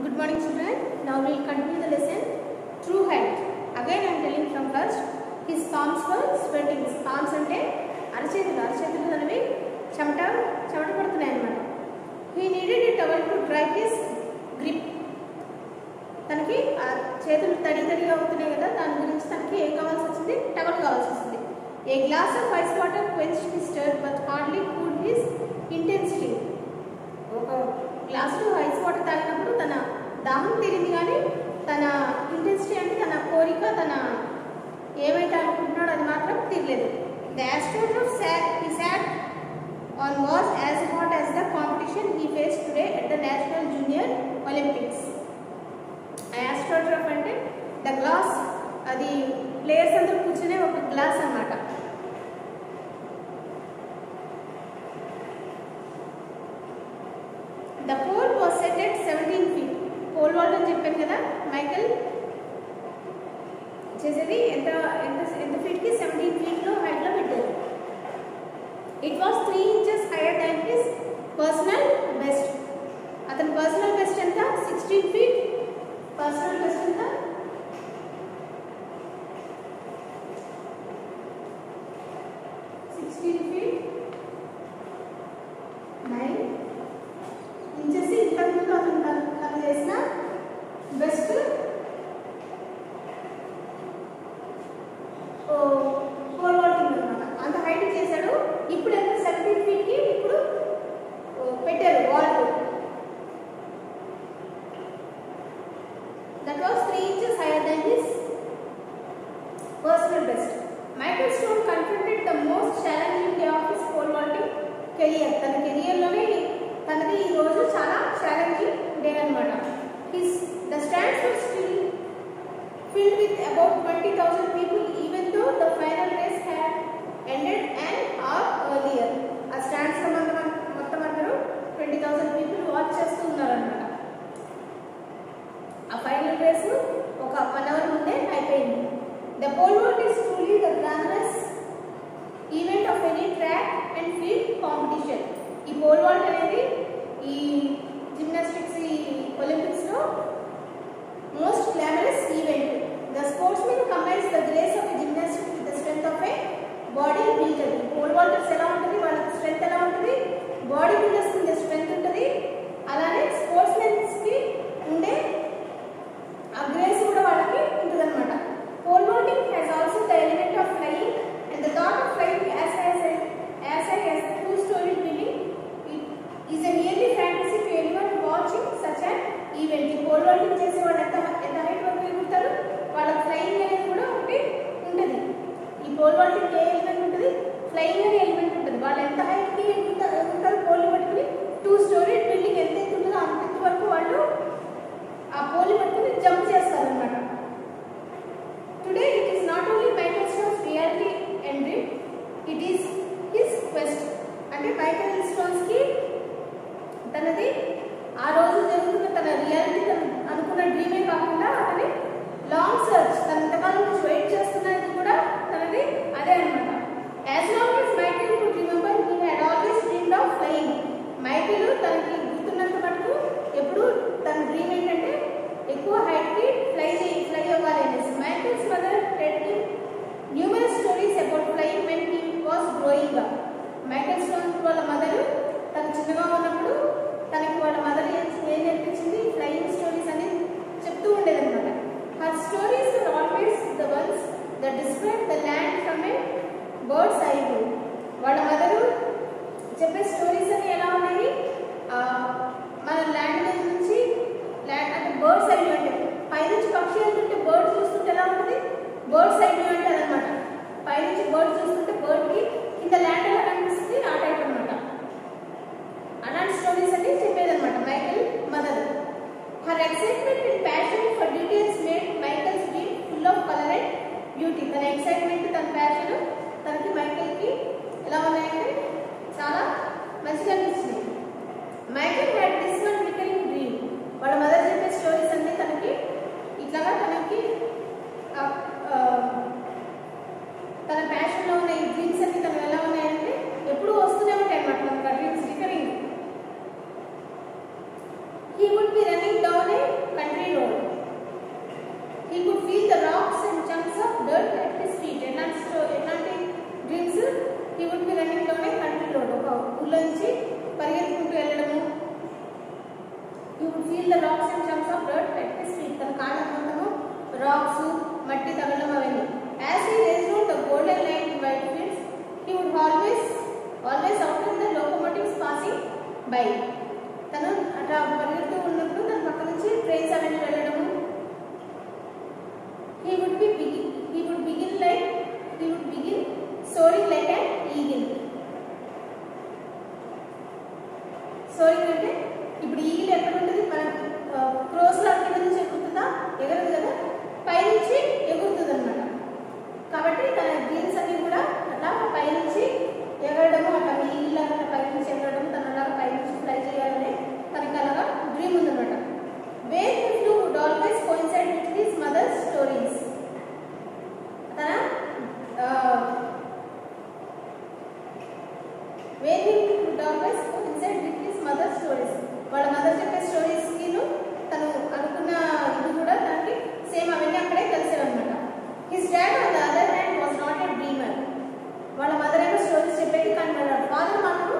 Good morning children. Now we will continue the lesson. True height. Again I am telling from first. His palms were sweating. His palms అంటే అరచేతులు అరచేతులు అనేవి చెమట చెమట పడుతున్నాయి అన్నమాట he needed it towel to dry his grip తనకి ఆ చేతులు తడి తడిగా అవుతున్నాయి కదా దాని గురించి తనకి ఏం కావాల్సి వచ్చింది టవల్ కావాల్సి వస్తుంది a glass of ice water quench his స్టర్ but hardly cool his intensity ఒక గ్లాసులో ఐస్ వాటర్ తాగినప్పుడు తన దాహం తీరింది కానీ తన ఇంటెన్సిటీ అంటే తన కోరిక తన ఏమైతే అనుకుంటున్నాడో అది మాత్రం తీరలేదు the astroturf sat he sat on was as hot as the competition he faced today at the national junior Olympics astroturf అంటే ద గ్లాస్ అది ప్లేయర్స్ అందరూ కూర్చునే ఒక గ్లాస్ అన్నమాట the pole was set at seventeen feet pole vault అని చెప్పాను కదా Michael చేసేది ఎంత ఎంత ఎంత ఫీట్కి సెవెంటీన్ ఫీట్లో హైట్లో పెట్టారు it was three inches higher than his personal best అతని పర్సనల్ బెస్ట్ ఎంత సిక్స్టీన్ ఫీట్ పర్సనల్ బెస్ట్ ఎంత సిక్స్టీన్ ఫీట్ నైన్ ఇంచెస్ ఇంతకుముందు అతను తను- తను చేసిన బెస్ట్ పోల్ వాల్టింగ్ అనమాట అంత హైట్ చేశాడు ఇప్పుడు ఎంత సెవెంటీన్ ఫీట్కి ఇప్పుడు ఓ, పెట్టారు vault that was three inches higher than his personal best Michael Stone confronted the most challenging day of his pole vaulting career తన కెరియర్లోనే తనది ఈ రోజు చాలా ఛాలెంజింగ్ డే అనమాట his the stands were still filled with about 20,000 people even though the final race had ended an hour earlier. ఆ stands లో మొత్తం మొత్తం అందరూ ట్వంటీ థౌసండ్ పీపుల్ వాచ్ చేస్తూ ఉన్నారనమాట ఆ ఫైనల్ రేస్ ఒక వన్ అవర్ ముందే అయిపోయింది the pole vault is truly the glamorous event of any track and field competition ఈ పోల్ వాల్ట్ అనేది ఈ జిమ్నాస్టిక్స్ ఈ ఒలింపిక్స్లో most glamorous event. The sportsman combines the grace of a gymnastic with the strength of a bodybuilder pole vaulters ఎలా ఉంటుంది వాళ్ళ strength ఎలా ఉంటుంది బాడీ బిల్డర్స్ ఉండే స్ట్రెంత్ ఉంటుంది అలానే స్పోర్ట్స్ కి ఉండే ఆ గ్రేస్ కూడా వాళ్ళకి ఉంటుంది అనమాట pole vaulting has also the element of flying and the thought of flying as as as I as two story building is a nearly fantasy to anyone watching such an event ఈ pole vaulting చేసే వాళ్ళు ఎంత ఎంత height వరకు ఎగురుతారు వాళ్ళ flying అనేది కూడా ఒకటి ఉంటుంది ఈ పోల్ వాల్టింగ్ ఏ ఎలిమెంట్ ఉంటుంది ఫ్లయింగ్ అనే ఎలిమెంట్ ఉంటుంది వాళ్ళు ఎంత హైట్కి ఎగురుతారు ఎగురుతారు పోల్ పట్టుకుని టూ స్టోరీ బిల్డింగ్ ఎంత ఎత్తు ఉంటుందో అంత ఎత్తు వరకు వాళ్ళు ఆ పోల్ పట్టుకుని జంప్ చేస్తారు అనమాట today it is not only Michael Stone's reality and dream it is his quest అంటే మైకల్ స్టోన్స్ కి తనది ఆ రోజు జరుగుతున్న తన రియాలిటీ తను అనుకున్న డ్రీమే కాకుండా అతని లాంగ్ సర్చ్ తన ఎంతకాలం నుంచి వెయిట్ చేస్తున్నది కూడా తనది అదే అనమాట as long as Michael could remember he had always dreamed of flying Michael తనకి గుర్తున్నంత మటుకు ఎప్పుడు తన డ్రీమ్ ఏంటంటే ఎక్కువ హైట్కి ఫ్లై చేయి ఫ్లై అవ్వాలి అనేసి మైకిల్స్ మదర్ టెడ్ him numerous stories about flying when he was growing up Michael Stone వాళ్ళ మదర్ తను చిన్నగా ఉన్నప్పుడు తనకి వాళ్ళ మదర్ ఏం ఏం నేర్పించింది ఫ్లయింగ్ స్టోరీస్ అని చెప్తూ ఉండేదన్నమాట her stories are always the ones the describe the land from a bird's eye view వాళ్ళ మదరు చెప్పే స్టోరీస్ అని ఎలా ఉన్నాయి ఆ, మన ల్యాండ్ మీద నుంచి ల్యాండ్ అంటే బర్డ్స్ ఐ వ్యూ అంటే పైనుంచి పక్షి వెళ్తుంటే బర్డ్ చూస్తుంటే ఎలా ఉంటుంది బర్డ్స్ ఐ వ్యూ అంటే అదనమాట పైనుంచి బర్డ్ చూస్తుంటే బర్డ్కి కింద ల్యాండ్ ఎలా కనిపిస్తుంది ఆ టైప్ అనమాట అలాంటి స్టోరీస్ అన్ని చెప్పేదన్నమాట Michael mother her excitement and passion for details made Michael's dream full of colour and beauty తన ఎక్సైట్మెంట్ తన ప్యాషన్ తనకి మైకల్కి ఎలా ఉన్నాయంటే చాలా మంచిగా అనిపించింది Michael had this one recurring dream వాళ్ళ మదర్ చెప్పే స్టోరీస్ అన్ని తనకి ఇట్లాగా తనకి ఆ, ఆ, తన ప్యాషన్లో ఉన్న ఈ డ్రీమ్స్ అన్ని తను ఎలా ఉన్నాయంటే ఎప్పుడూ వస్తూనే ఉంటాయి అన్నమాట మనకు ఆ dreams recurring he would be running down a would feel the rocks and chunks of dirt at his feet తన కాళ్ళ మొత్తము రాక్స్ మట్టి తగలడం అవన్నీ as he raced the golden line in wheat fields he would always always out in the locomotives passing by తను అట్లా పరిగెడుతూ ఉన్నప్పుడు తన పక్క నుంచి ట్రైన్స్ అవన్నీ వెళ్ళడము he would be begin, he would begin like he would begin soaring like an eagle soaring అంటే ఇప్పుడు ఈగిల్ ఎక్కడ ఉంటుంది మన క్రోస్ లో అక్కడ నుంచి ఎగురుతుందా ఎగరదు కదా పైనుంచి ఎగురుతుంది అనమాట కాబట్టి తన డ్రీమ్స్ అన్ని కూడా అట్లా పైనుంచి ఎగరడము అట్లా ఈగిల్ లాగా అట్లా పైనుంచి ఎగరడము తన అలాగా పైనుంచి ఫ్లై చేయాలని తనకి అలాగా డ్రీమ్ ఉందన్నమాట where he flew would always coincide with his mother's stories తన where he would always coincide with his mother's stories వాళ్ళ మదర్ చెప్పే స్టోరీస్ కిను తను అనుకున్న ఇది కూడా తనకి సేమ్ అవన్నీ అక్కడే కలిసేవన్నమాట his dad on the other hand was not a dreamer వాళ్ళ మదర్ ఏమో స్టోరీస్ చెప్పేది కానీ వాళ్ళ ఫాదర్ మాత్రం